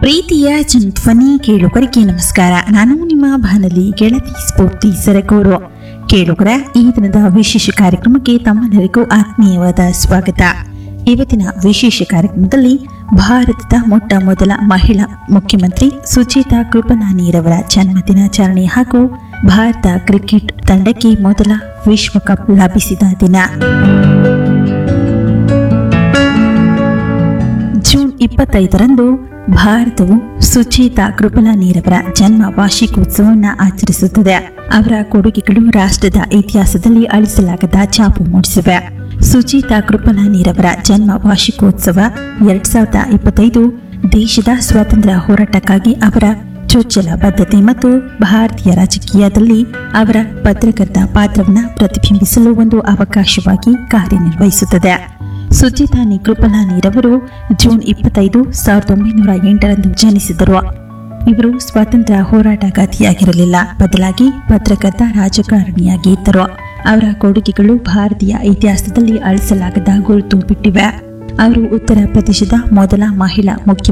ಪ್ರೀತಿಯ ಜನಧ್ವನಿ ಕೇಳುಗರಿಗೆ ನಮಸ್ಕಾರ ನಾನು ನಿಮ್ಮ ಬಾನಲಿ ಗೆಳತಿ ಸ್ಫೂರ್ತಿ ಸರಗೂರು ಕೇಳುಗರ ಈ ದಿನದ ವಿಶೇಷ ಕಾರ್ಯಕ್ರಮಕ್ಕೆ ತಮ್ಮೆಲ್ಲರಿಗೂ ಆತ್ಮೀಯವಾದ ಸ್ವಾಗತ ಇವತ್ತಿನ ವಿಶೇಷ ಕಾರ್ಯಕ್ರಮದಲ್ಲಿ ಭಾರತದ ಮೊಟ್ಟ ಮೊದಲ ಮಹಿಳಾ ಮುಖ್ಯಮಂತ್ರಿ ಸುಚೇತಾ ಕೃಪಲಾನಿರವರ ಜನ್ಮ ದಿನಾಚರಣೆ ಹಾಗೂ ಭಾರತ ಕ್ರಿಕೆಟ್ ತಂಡಕ್ಕೆ ಮೊದಲ ವಿಶ್ವಕಪ್ ಲಭಿಸಿದ ದಿನ ಜೂನ್ ಇಪ್ಪತ್ತೈದರಂದು ಭಾರತವು ಸುಚೇತಾ ಕೃಪಲಾನಿರವರ ಜನ್ಮ ವಾರ್ಷಿಕೋತ್ಸವವನ್ನು ಆಚರಿಸುತ್ತದೆ ಅವರ ಕೊಡುಗೆಗಳು ರಾಷ್ಟ್ರದ ಇತಿಹಾಸದಲ್ಲಿ ಅಳಿಸಲಾಗದ ಛಾಪು ಮೂಡಿಸಿವೆ ಸುಚೇತಾ ಕೃಪಲಾನಿರವರ ಜನ್ಮ ವಾರ್ಷಿಕೋತ್ಸವ ಎರಡ್ ಸಾವಿರದ ಇಪ್ಪತ್ತೈದು ದೇಶದ ಸ್ವಾತಂತ್ರ್ಯ ಹೋರಾಟಕ್ಕಾಗಿ ಅವರ ಚೊಚ್ಚಲ ಬದ್ಧತೆ ಮತ್ತು ಭಾರತೀಯ ರಾಜಕೀಯದಲ್ಲಿ ಅವರ ಪತ್ರಕರ್ತ ಪಾತ್ರವನ್ನು ಪ್ರತಿಬಿಂಬಿಸಲು ಒಂದು ಅವಕಾಶವಾಗಿ ಕಾರ್ಯನಿರ್ವಹಿಸುತ್ತದೆ ಸುಜಿತಾನಿ ಕೃಪಲಾನಿರವರು ಜೂನ್ ಇಪ್ಪತ್ತೈದು ಸಾವಿರದ ಒಂಬೈನೂರ ಎಂಟರಂದು ಜನಿಸಿದರು ಇವರು ಸ್ವಾತಂತ್ರ್ಯ ಹೋರಾಟಗಾತಿಯಾಗಿರಲಿಲ್ಲ ಬದಲಾಗಿ ಪತ್ರಕರ್ತ ರಾಜಕಾರಣಿಯಾಗಿ ಇದ್ದರು ಅವರ ಕೊಡುಗೆಗಳು ಭಾರತೀಯ ಇತಿಹಾಸದಲ್ಲಿ ಅಳಿಸಲಾಗದ ಗುರುತು ಬಿಟ್ಟಿವೆ ಅವರು ಉತ್ತರ ಪ್ರದೇಶದ ಮೊದಲ ಮಹಿಳಾ ಮುಖ್ಯ